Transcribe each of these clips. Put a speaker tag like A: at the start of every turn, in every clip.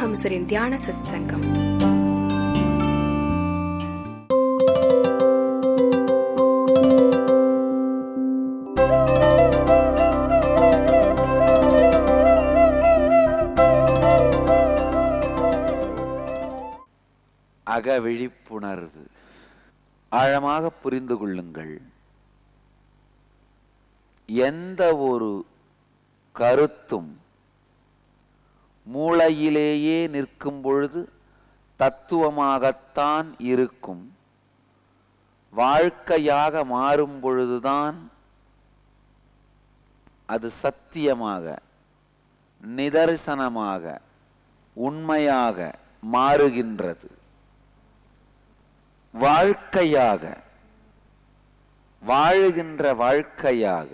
A: பரமஹம்சரின் தியான சத் சங்கம்
B: அக விழிப்புணர்வு ஆழமாக புரிந்து கொள்ளுங்கள் எந்த ஒரு கருத்தும் மூளையிலேயே நிற்கும் பொழுது தத்துவமாகத்தான் இருக்கும் வாழ்க்கையாக மாறும் பொழுதுதான் அது சத்தியமாக நிதர்சனமாக உண்மையாக மாறுகின்றது வாழ்க்கையாக வாழுகின்ற வாழ்க்கையாக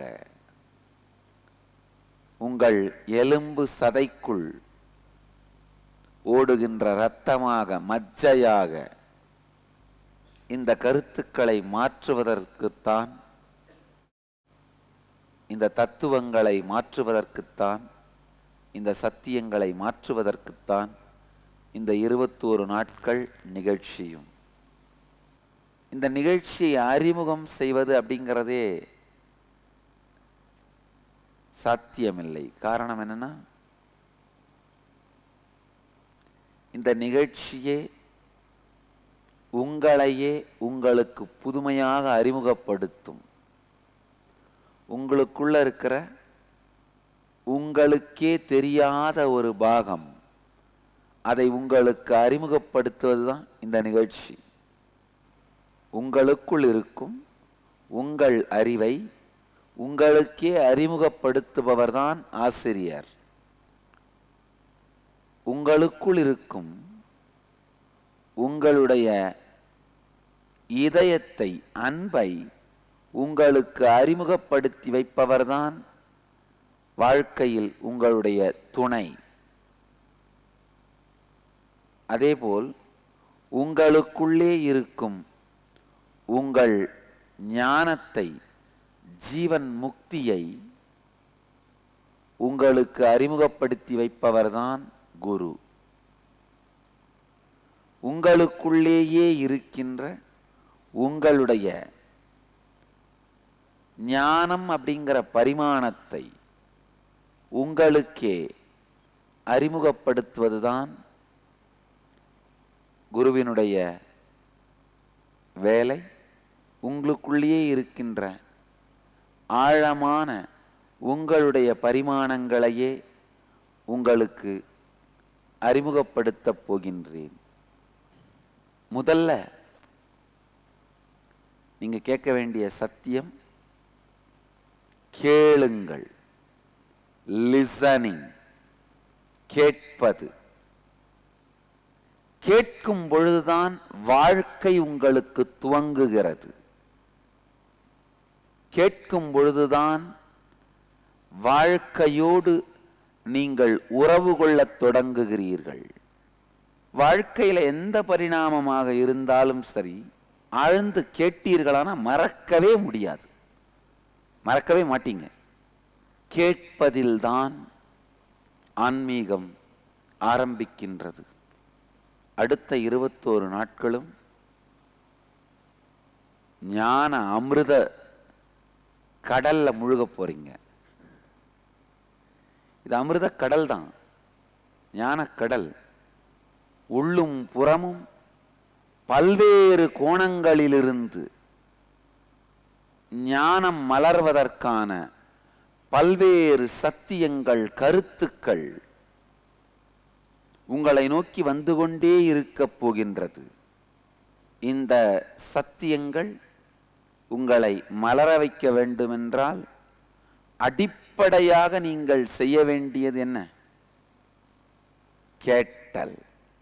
B: உங்கள் எலும்பு சதைக்குள் ஓடுகின்ற இரத்தமாக மஜ்ஜையாக இந்த கருத்துக்களை மாற்றுவதற்குத்தான் இந்த தத்துவங்களை மாற்றுவதற்குத்தான் இந்த சத்தியங்களை மாற்றுவதற்குத்தான் இந்த இருபத்தோரு நாட்கள் நிகழ்ச்சியும் இந்த நிகழ்ச்சியை அறிமுகம் செய்வது அப்படிங்கிறதே சாத்தியமில்லை காரணம் என்னன்னா இந்த நிகழ்ச்சியே உங்களையே உங்களுக்கு புதுமையாக அறிமுகப்படுத்தும் உங்களுக்குள்ள இருக்கிற உங்களுக்கே தெரியாத ஒரு பாகம் அதை உங்களுக்கு அறிமுகப்படுத்துவது தான் இந்த நிகழ்ச்சி உங்களுக்குள் இருக்கும் உங்கள் அறிவை உங்களுக்கே அறிமுகப்படுத்துபவர்தான் ஆசிரியர் உங்களுக்குள் இருக்கும் உங்களுடைய இதயத்தை அன்பை உங்களுக்கு அறிமுகப்படுத்தி வைப்பவர்தான் வாழ்க்கையில் உங்களுடைய துணை அதேபோல் உங்களுக்குள்ளே இருக்கும் உங்கள் ஞானத்தை ஜீவன் முக்தியை உங்களுக்கு அறிமுகப்படுத்தி வைப்பவர்தான் குரு உங்களுக்குள்ளேயே இருக்கின்ற உங்களுடைய ஞானம் அப்படிங்கிற பரிமாணத்தை உங்களுக்கே அறிமுகப்படுத்துவதுதான் குருவினுடைய வேலை உங்களுக்குள்ளேயே இருக்கின்ற ஆழமான உங்களுடைய பரிமாணங்களையே உங்களுக்கு அறிமுகப்படுத்தப் போகின்றேன் முதல்ல நீங்க கேட்க வேண்டிய சத்தியம் கேளுங்கள் லிசனிங் கேட்பது கேட்கும் பொழுதுதான் வாழ்க்கை உங்களுக்கு துவங்குகிறது கேட்கும் பொழுதுதான் வாழ்க்கையோடு நீங்கள் உறவு கொள்ளத் தொடங்குகிறீர்கள் வாழ்க்கையில எந்த பரிணாமமாக இருந்தாலும் சரி ஆழ்ந்து கேட்டீர்களானா மறக்கவே முடியாது மறக்கவே மாட்டீங்க கேட்பதில்தான் ஆன்மீகம் ஆரம்பிக்கின்றது அடுத்த இருபத்தோரு நாட்களும் ஞான அமிர்த கடல்ல முழுக போறீங்க இது அமிர்த கடல் தான் ஞான கடல் உள்ளும் புறமும் பல்வேறு கோணங்களிலிருந்து ஞானம் மலர்வதற்கான பல்வேறு சத்தியங்கள் கருத்துக்கள் உங்களை நோக்கி வந்து கொண்டே இருக்கப் போகின்றது இந்த சத்தியங்கள் உங்களை மலர வைக்க வேண்டுமென்றால் அடிப்படையாக நீங்கள் செய்ய வேண்டியது என்ன கேட்டல்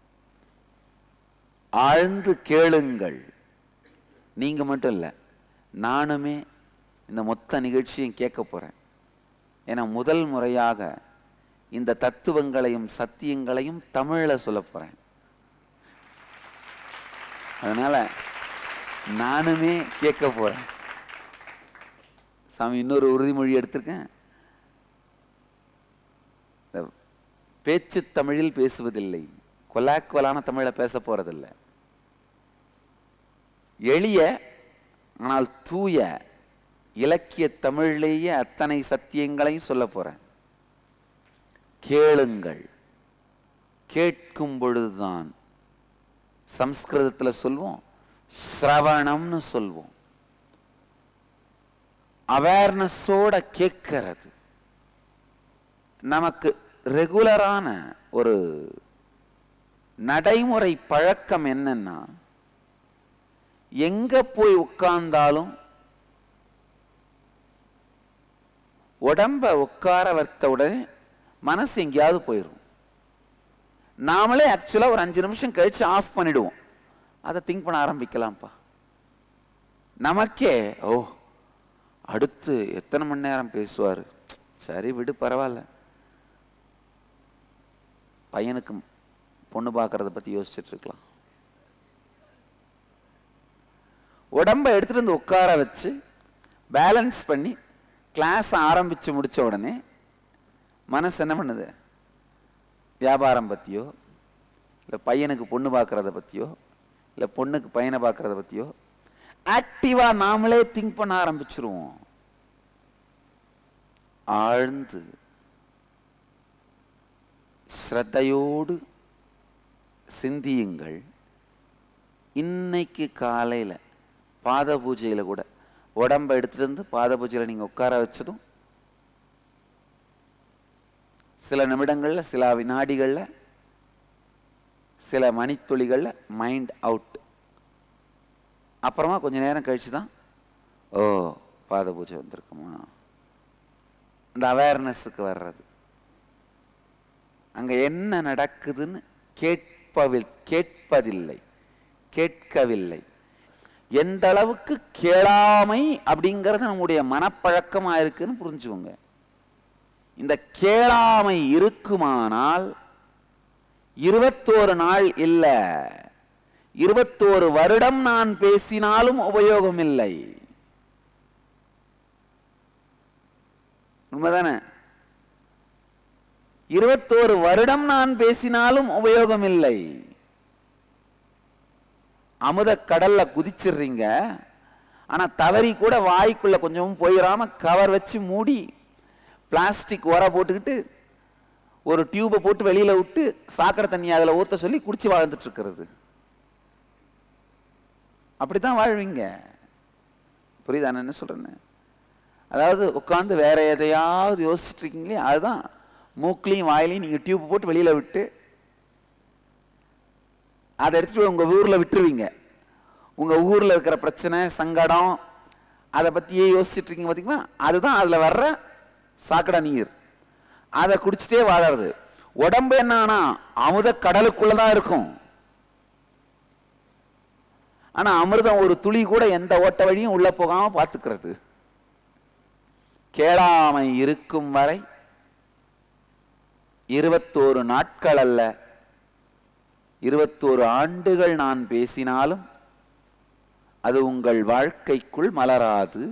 B: ஆழ்ந்து கேளுங்கள் நீங்க மட்டும் இல்லை நானுமே இந்த மொத்த நிகழ்ச்சியும் கேட்க போறேன் ஏன்னா முதல் முறையாக இந்த தத்துவங்களையும் சத்தியங்களையும் தமிழ்ல சொல்ல போறேன் அதனால நானுமே கேட்க போறேன் சாமி இன்னொரு உறுதிமொழி எடுத்திருக்கேன் இந்த பேச்சு தமிழில் பேசுவதில்லை கொலாக்குவலான தமிழை பேச போறதில்ல எளிய ஆனால் தூய இலக்கிய தமிழிலேயே அத்தனை சத்தியங்களையும் சொல்ல போறேன் கேளுங்கள் கேட்கும் பொழுதுதான் சம்ஸ்கிருதத்தில் சொல்வோம் சிரவணம்னு சொல்வோம் அவேர்னஸோட கேட்கறது நமக்கு ரெகுலரான ஒரு நடைமுறை பழக்கம் என்னன்னா எங்க போய் உட்கார்ந்தாலும் உடம்ப உட்கார வைத்த உடனே மனசு எங்கேயாவது போயிடும் நாமளே ஆக்சுவலா ஒரு அஞ்சு நிமிஷம் கழிச்சு ஆஃப் பண்ணிடுவோம் அதை திங்க் பண்ண ஆரம்பிக்கலாம்ப்பா நமக்கே ஓ அடுத்து எத்தனை மணி நேரம் பேசுவார் சரி விடு பரவாயில்ல பையனுக்கு பொண்ணு பார்க்கறத பத்தி யோசிச்சுட்டு இருக்கலாம் உடம்ப எடுத்துட்டு வந்து உட்கார வச்சு பேலன்ஸ் பண்ணி கிளாஸ் ஆரம்பிச்சு முடிச்ச உடனே மனசு என்ன பண்ணுது வியாபாரம் பத்தியோ இல்லை பையனுக்கு பொண்ணு பார்க்கறத பத்தியோ இல்லை பொண்ணுக்கு பையனை பார்க்கறத பத்தியோ ஆக்டிவா நாமளே திங்க் பண்ண ஆரம்பிச்சிருவோம் ஆழ்ந்து ஸ்ரத்தையோடு சிந்தியுங்கள் இன்னைக்கு காலையில் பாத பூஜையில் கூட உடம்ப எடுத்துட்டு வந்து பாத பூஜையில் நீங்கள் உட்கார வச்சதும் சில நிமிடங்களில் சில வினாடிகளில் சில மணித்துளிகளில் மைண்ட் அவுட் அப்புறமா கொஞ்ச நேரம் கழிச்சு தான் ஓ பாத பூஜை வந்திருக்குமா இந்த அவேர்னஸுக்கு வர்றது அங்க என்ன நடக்குதுன்னு கேட்பவில் கேட்பதில்லை கேட்கவில்லை எந்த அளவுக்கு கேளாமை அப்படிங்கிறது நம்முடைய மனப்பழக்கமா இருக்குன்னு புரிஞ்சுக்கோங்க இந்த கேளாமை இருக்குமானால் இருபத்தோரு நாள் இல்ல இருபத்தோரு வருடம் நான் பேசினாலும் உபயோகம் இல்லை உண்மைதானே இருபத்தோரு வருடம் நான் பேசினாலும் உபயோகம் இல்லை அமுத கடல்ல குதிச்சிடுறீங்க ஆனா தவறி கூட வாய்க்குள்ள கொஞ்சமும் போயிடாம கவர் வச்சு மூடி பிளாஸ்டிக் உர போட்டுக்கிட்டு ஒரு டியூபை போட்டு வெளியில விட்டு சாக்கடை தண்ணி அதுல ஊத்த சொல்லி குடிச்சு வாழ்ந்துட்டு இருக்கிறது அப்படித்தான் வாழ்வீங்க புரியுதா நான் என்ன சொல்றேன்னு அதாவது உட்காந்து வேற எதையாவது யோசிச்சுட்டு இருக்கீங்களே அதுதான் மூக்குலையும் வாயிலையும் நீங்க டியூப் போட்டு வெளியில விட்டு அதை எடுத்துட்டு போய் உங்க ஊர்ல விட்டுருவீங்க உங்க ஊர்ல இருக்கிற பிரச்சனை சங்கடம் அதை பத்தியே யோசிச்சுட்டு இருக்கீங்க பாத்தீங்களா அதுதான் அதுல வர்ற சாக்கடை நீர் அதை குடிச்சிட்டே வாழறது உடம்பு என்னன்னா அமுத கடலுக்குள்ளதான் இருக்கும் ஆனா அமிர்தம் ஒரு துளி கூட எந்த ஓட்ட வழியும் உள்ள போகாம பார்த்துக்கிறது கேளாமை இருக்கும் வரை இருபத்தோரு நாட்கள் அல்ல இருபத்தோரு ஆண்டுகள் நான் பேசினாலும் அது உங்கள் வாழ்க்கைக்குள் மலராது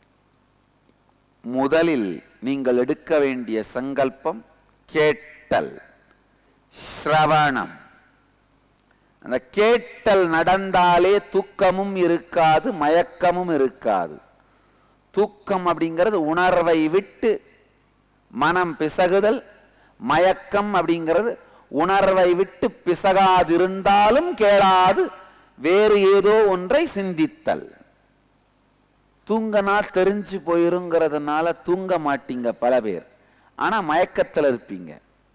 B: முதலில் நீங்கள் எடுக்க வேண்டிய சங்கல்பம் கேட்டல் ஸ்ரவணம் அந்த கேட்டல் நடந்தாலே தூக்கமும் இருக்காது மயக்கமும் இருக்காது தூக்கம் அப்படிங்கிறது உணர்வை விட்டு மனம் பிசகுதல் மயக்கம் அப்படிங்கிறது உணர்வை விட்டு பிசகாதிருந்தாலும் கேளாது வேறு ஏதோ ஒன்றை சிந்தித்தல் தூங்கனா தெரிஞ்சு போயிருங்கிறதுனால தூங்க மாட்டீங்க பல பேர் ஆனா மயக்கத்தில் இருப்பீங்க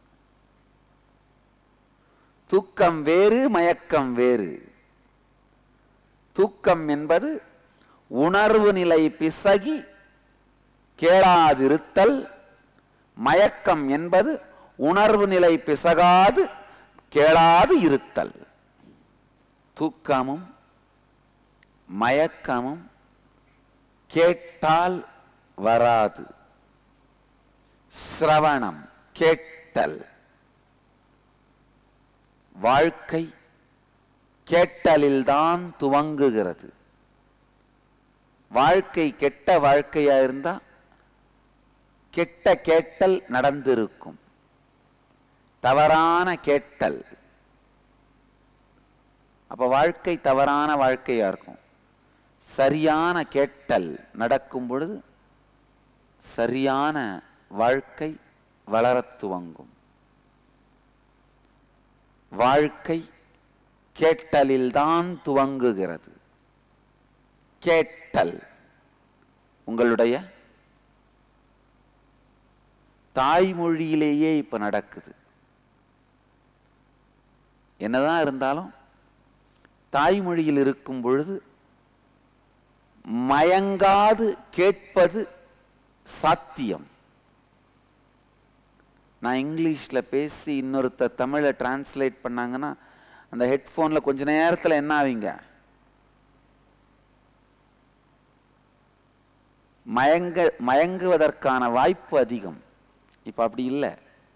B: தூக்கம் வேறு மயக்கம் வேறு தூக்கம் என்பது உணர்வு நிலை பிசகி கேளாதிருத்தல் மயக்கம் என்பது உணர்வு நிலை பிசகாது கேளாது இருத்தல் தூக்கமும் மயக்கமும் கேட்டால் வராது சிரவணம் கேட்டல் வாழ்க்கை கேட்டலில்தான் துவங்குகிறது வாழ்க்கை கெட்ட வாழ்க்கையா இருந்தா கெட்ட கேட்டல் நடந்திருக்கும் தவறான கேட்டல் அப்போ வாழ்க்கை தவறான வாழ்க்கையா இருக்கும் சரியான கேட்டல் நடக்கும் பொழுது சரியான வாழ்க்கை வளரத் துவங்கும் வாழ்க்கை கேட்டலில்தான் துவங்குகிறது கேட்டல் உங்களுடைய தாய்மொழியிலேயே இப்ப நடக்குது என்னதான் இருந்தாலும் தாய்மொழியில் இருக்கும் பொழுது மயங்காது கேட்பது சாத்தியம் நான் இங்கிலீஷில் பேசி இன்னொருத்தர் தமிழை டிரான்ஸ்லேட் பண்ணாங்கன்னா அந்த ஹெட்ஃபோனில் கொஞ்ச நேரத்தில் என்ன ஆவீங்க மயங்க மயங்குவதற்கான வாய்ப்பு அதிகம் இப்போ அப்படி இல்லை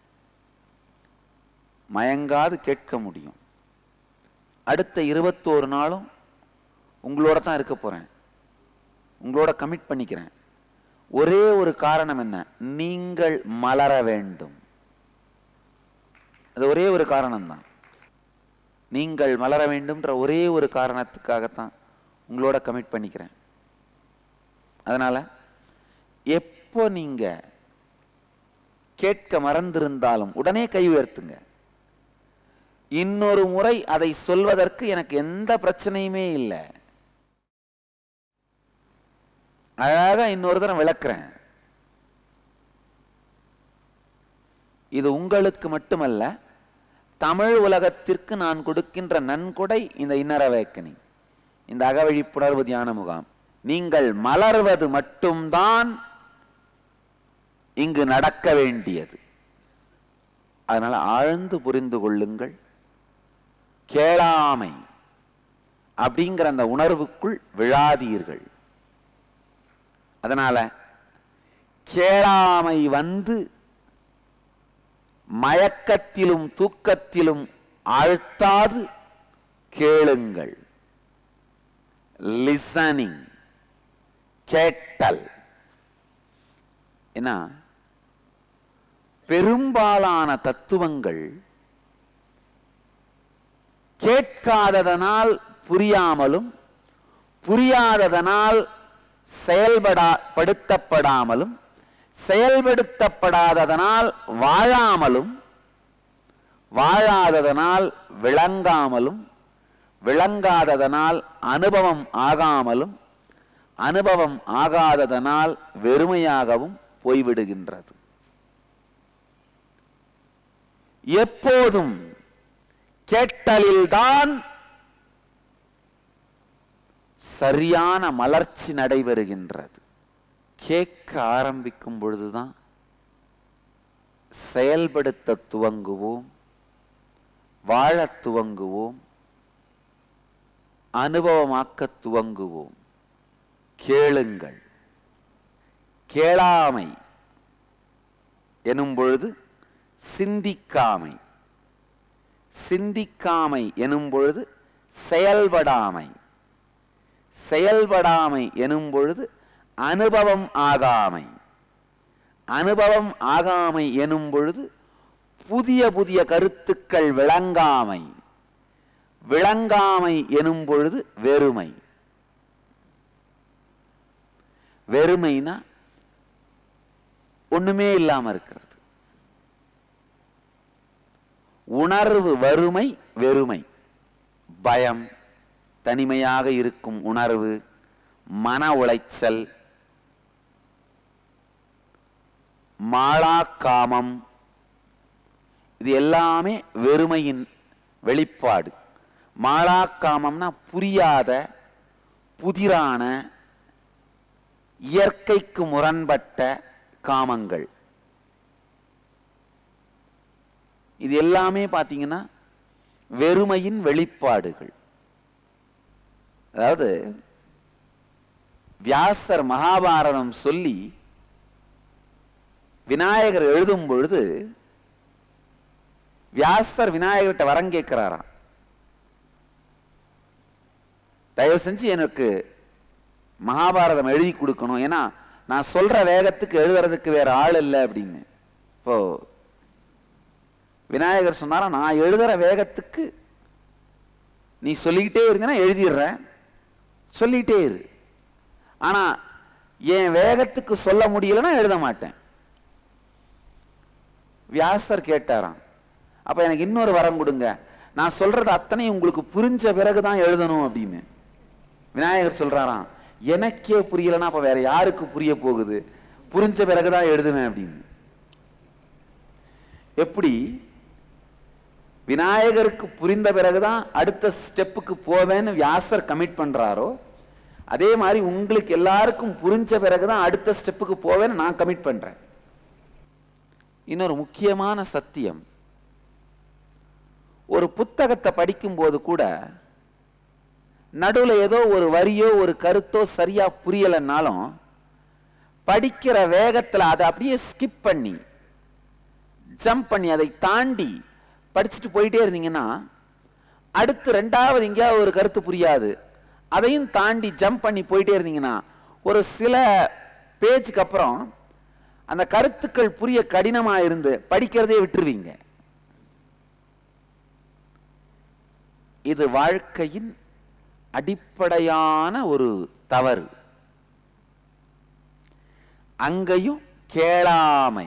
B: மயங்காது கேட்க முடியும் அடுத்த இருபத்தோரு நாளும் உங்களோட தான் இருக்க போகிறேன் உங்களோட கமிட் பண்ணிக்கிறேன் ஒரே ஒரு காரணம் என்ன நீங்கள் மலர வேண்டும் அது ஒரே ஒரு காரணம்தான் நீங்கள் மலர வேண்டும்ன்ற ஒரே ஒரு காரணத்துக்காகத்தான் உங்களோட கமிட் பண்ணிக்கிறேன் அதனால எப்போ நீங்க கேட்க மறந்திருந்தாலும் உடனே கை உயர்த்துங்க இன்னொரு முறை அதை சொல்வதற்கு எனக்கு எந்த பிரச்சனையுமே இல்லை அழகா இன்னொரு தரம் விளக்குறேன் இது உங்களுக்கு மட்டுமல்ல தமிழ் உலகத்திற்கு நான் கொடுக்கின்ற நன்கொடை இந்த இன்னர் அவேக்கனிங் இந்த அகவழிப்புணர்வு தியான முகாம் நீங்கள் மலர்வது மட்டும்தான் இங்கு நடக்க வேண்டியது அதனால ஆழ்ந்து புரிந்து கொள்ளுங்கள் கேளாமை அப்படிங்கிற அந்த உணர்வுக்குள் விழாதீர்கள் அதனால கேளாமை வந்து மயக்கத்திலும் தூக்கத்திலும் ஆழ்த்தாது கேளுங்கள் லிசனிங் கேட்டல் என்ன பெரும்பாலான தத்துவங்கள் கேட்காததனால் புரியாமலும் புரியாததனால் செயல்படா படுத்தப்படாமலும் செயல்படுத்தப்படாததனால் வாழாமலும் வாழாததனால் விளங்காமலும் விளங்காததனால் அனுபவம் ஆகாமலும் அனுபவம் ஆகாததனால் வெறுமையாகவும் போய்விடுகின்றது எப்போதும் கேட்டலில்தான் சரியான மலர்ச்சி நடைபெறுகின்றது கேட்க ஆரம்பிக்கும் பொழுதுதான் செயல்படுத்த துவங்குவோம் வாழத் துவங்குவோம் அனுபவமாக்க துவங்குவோம் கேளுங்கள் கேளாமை எனும் பொழுது சிந்திக்காமை சிந்திக்காமை எனும் பொழுது செயல்படாமை செயல்படாமை எனும் பொழுது அனுபவம் ஆகாமை அனுபவம் ஆகாமை எனும் பொழுது புதிய புதிய கருத்துக்கள் விளங்காமை விளங்காமை எனும் பொழுது வெறுமை வெறுமைனா ஒண்ணுமே இல்லாம இருக்கிறது உணர்வு வறுமை வெறுமை பயம் தனிமையாக இருக்கும் உணர்வு மன உளைச்சல் மாளாக்காமம் இது எல்லாமே வெறுமையின் வெளிப்பாடு மாளாக்காமம்னா புரியாத புதிரான இயற்கைக்கு முரண்பட்ட காமங்கள் இது எல்லாமே பார்த்தீங்கன்னா வெறுமையின் வெளிப்பாடுகள் அதாவது வியாசர் மகாபாரதம் சொல்லி விநாயகர் எழுதும் பொழுது வியாசர் விநாயகர்கிட்ட வரம் கேட்கிறாராம் தயவு செஞ்சு எனக்கு மகாபாரதம் எழுதி கொடுக்கணும் ஏன்னா நான் சொல்ற வேகத்துக்கு எழுதுறதுக்கு வேற ஆள் இல்லை அப்படின்னு இப்போ விநாயகர் சொன்னாரா நான் எழுதுற வேகத்துக்கு நீ சொல்லிக்கிட்டே இருந்தீன்னா எழுதிடுற சொல்லிக்கிட்டே இரு ஆனா என் வேகத்துக்கு சொல்ல முடியலன்னா எழுத மாட்டேன் வியாசர் கேட்டாராம் அப்ப எனக்கு இன்னொரு வரம் கொடுங்க நான் சொல்றது அத்தனை உங்களுக்கு புரிஞ்ச பிறகுதான் எழுதணும் அப்படின்னு விநாயகர் சொல்றாராம் எனக்கே புரியலன்னா அப்ப வேற யாருக்கு புரிய போகுது புரிஞ்ச பிறகுதான் எழுதுவேன் அப்படின்னு எப்படி விநாயகருக்கு புரிந்த பிறகுதான் அடுத்த ஸ்டெப்புக்கு போவேன்னு வியாசர் கமிட் பண்றாரோ அதே மாதிரி உங்களுக்கு எல்லாருக்கும் புரிஞ்ச பிறகுதான் அடுத்த ஸ்டெப்புக்கு போவேன்னு நான் கமிட் பண்றேன் இன்னொரு முக்கியமான சத்தியம் ஒரு புத்தகத்தை படிக்கும்போது கூட நடுவில் ஏதோ ஒரு வரியோ ஒரு கருத்தோ சரியா புரியலைன்னாலும் படிக்கிற வேகத்தில் அதை அப்படியே ஸ்கிப் பண்ணி ஜம்ப் பண்ணி அதை தாண்டி படிச்சுட்டு போயிட்டே இருந்தீங்கன்னா அடுத்து ரெண்டாவது எங்கேயாவது ஒரு கருத்து புரியாது அதையும் தாண்டி ஜம்ப் பண்ணி போயிட்டே இருந்தீங்கன்னா ஒரு சில பேஜுக்கு அப்புறம் அந்த கருத்துக்கள் புரிய கடினமா இருந்து படிக்கிறதே விட்டுருவீங்க இது வாழ்க்கையின் அடிப்படையான ஒரு தவறு அங்கேயும் கேளாமை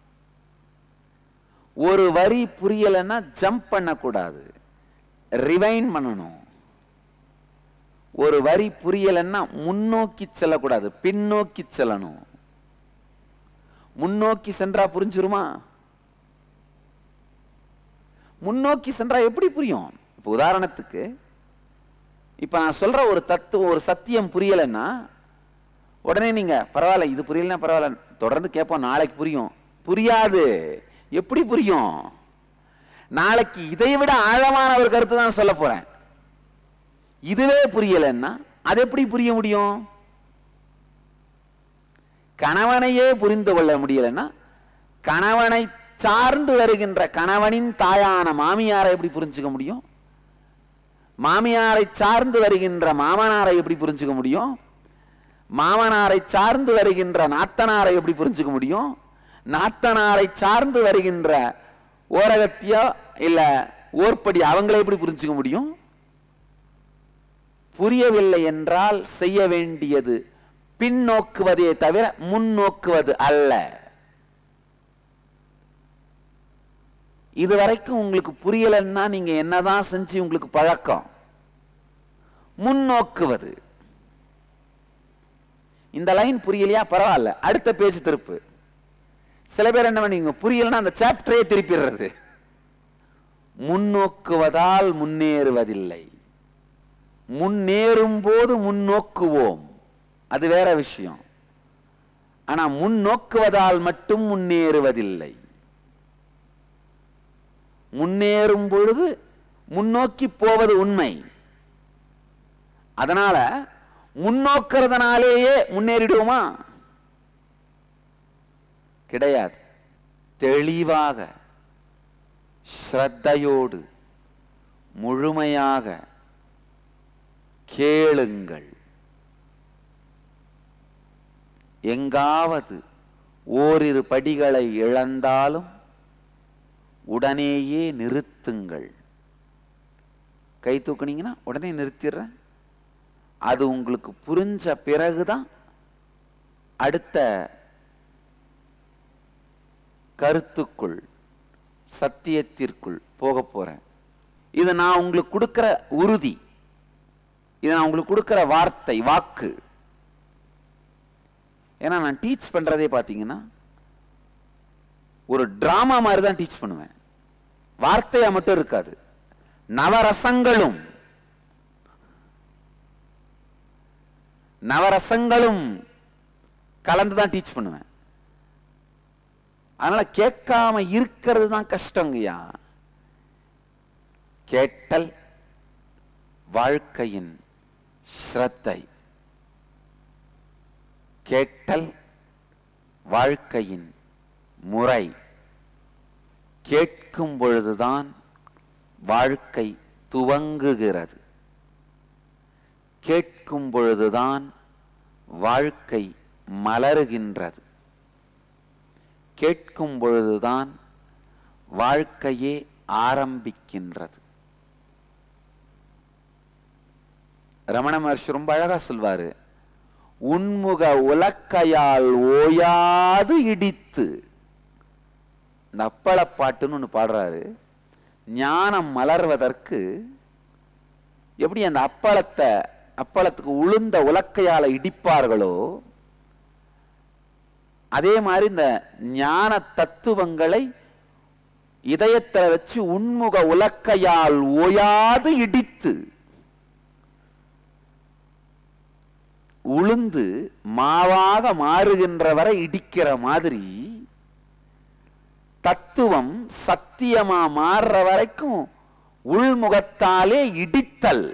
B: ஒரு வரி புரியலைன்னா ஜம்ப் பண்ணக்கூடாது ரிவைன் பண்ணணும் ஒரு வரி புரியலைன்னா முன்னோக்கி செல்லக்கூடாது பின்னோக்கி செல்லணும் முன்னோக்கி சென்றா புரிஞ்சிருமா முன்னோக்கி சென்றா எப்படி புரியும் இப்போ உதாரணத்துக்கு இப்போ நான் சொல்ற ஒரு தத்துவம் ஒரு சத்தியம் புரியலைன்னா உடனே நீங்க பரவாயில்ல இது புரியலன்னா பரவாயில்ல தொடர்ந்து கேட்போம் நாளைக்கு புரியும் புரியாது எப்படி புரியும் நாளைக்கு இதை விட ஆழமான ஒரு கருத்து தான் சொல்ல போறேன் இதுவே புரியலைன்னா அது எப்படி புரிய முடியும் கணவனையே புரிந்து கொள்ள முடியலன்னா கணவனை சார்ந்து வருகின்ற கணவனின் தாயான மாமியாரை எப்படி புரிஞ்சுக்க முடியும் மாமியாரை சார்ந்து வருகின்ற மாமனாரை எப்படி புரிஞ்சுக்க முடியும் மாமனாரை சார்ந்து வருகின்ற நாத்தனாரை எப்படி புரிஞ்சுக்க முடியும் நாத்தனாரை சார்ந்து வருகின்ற ஓரகத்தியோ இல்ல ஓர்படி அவங்களை எப்படி புரிஞ்சுக்க முடியும் புரியவில்லை என்றால் செய்ய வேண்டியது பின்னோக்குவதே தவிர முன்னோக்குவது அல்ல இதுவரைக்கும் உங்களுக்கு புரியலன்னா நீங்க என்னதான் செஞ்சு உங்களுக்கு பழக்கம் முன்னோக்குவது இந்த லைன் புரியலையா பரவாயில்ல அடுத்த பேஜ் திருப்பு சில பேர் என்ன பண்ணீங்க புரியலன்னா அந்த சாப்டரே திருப்பிடுறது முன்னோக்குவதால் முன்னேறுவதில்லை முன்னேறும் போது முன்னோக்குவோம் அது வேற விஷயம் ஆனா முன்னோக்குவதால் மட்டும் முன்னேறுவதில்லை முன்னேறும் பொழுது முன்னோக்கி போவது உண்மை அதனால முன்னோக்கிறதுனாலேயே முன்னேறிடுவோமா கிடையாது தெளிவாக ஸ்ரத்தையோடு முழுமையாக கேளுங்கள் எங்காவது ஓரிரு படிகளை இழந்தாலும் உடனேயே நிறுத்துங்கள் கை தூக்குனீங்கன்னா உடனே நிறுத்திடுறேன் அது உங்களுக்கு புரிஞ்ச பிறகுதான் அடுத்த கருத்துக்குள் சத்தியத்திற்குள் போக போறேன் இது நான் உங்களுக்கு கொடுக்கிற உறுதி இது நான் உங்களுக்கு கொடுக்கிற வார்த்தை வாக்கு ஏன்னா நான் டீச் பண்றதே பார்த்தீங்கன்னா ஒரு டிராமா மாதிரி தான் டீச் பண்ணுவேன் வார்த்தையா மட்டும் இருக்காது நவரசங்களும் நவரசங்களும் கலந்து தான் டீச் பண்ணுவேன் அதனால கேட்காம இருக்கிறது தான் கஷ்டங்கய்யா கேட்டல் வாழ்க்கையின் ஸ்ரத்தை கேட்டல் வாழ்க்கையின் முறை கேட்கும் பொழுதுதான் வாழ்க்கை துவங்குகிறது கேட்கும் பொழுதுதான் வாழ்க்கை மலருகின்றது கேட்கும் பொழுதுதான் வாழ்க்கையே ஆரம்பிக்கின்றது ரமண மகர்ஷி ரொம்ப அழகா சொல்வாரு உன்முக உலக்கையால் ஓயாது இடித்து இந்த அப்பளப்பாட்டுன்னு ஒன்று பாடுறாரு ஞானம் மலர்வதற்கு எப்படி அந்த அப்பளத்தை அப்பளத்துக்கு உளுந்த உலக்கையால இடிப்பார்களோ அதே மாதிரி இந்த ஞான தத்துவங்களை இதயத்தில் வச்சு உன்முக உலக்கையால் ஓயாது இடித்து உளுந்து மாவாக மாறுகின்ற வரை இடிக்கிற மாதிரி தத்துவம் சத்தியமா மாறுற வரைக்கும் உள்முகத்தாலே இடித்தல்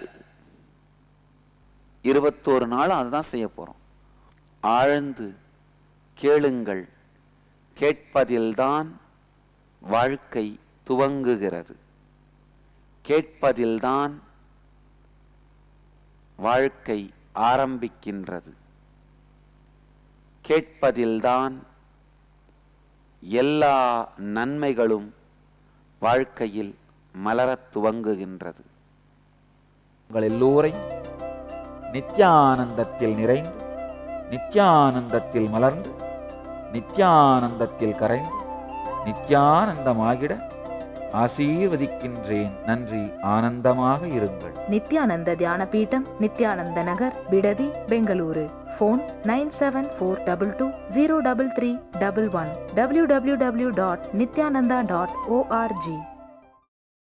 B: இருபத்தோரு நாளும் அதுதான் செய்ய போறோம் ஆழ்ந்து கேளுங்கள் கேட்பதில்தான் வாழ்க்கை துவங்குகிறது கேட்பதில்தான் வாழ்க்கை ஆரம்பிக்கின்றது கேட்பதில்தான் எல்லா நன்மைகளும் வாழ்க்கையில் மலரத் துவங்குகின்றது
C: உங்கள் எல்லோரையும் நித்யானந்தத்தில் நிறைந்து நித்யானந்தத்தில் மலர்ந்து நித்யானந்தத்தில் கரைந்து நித்யானந்தமாகிட ஆசீர்வதிக்கின்றேன் நன்றி ஆனந்தமாக இருங்கள்
D: Nithyananda Dhyana Peetam Nithyananda Nagar Bidadi Bengaluru phone nine seven four double two zero double three double one W W W dot Nithyananda dot O R G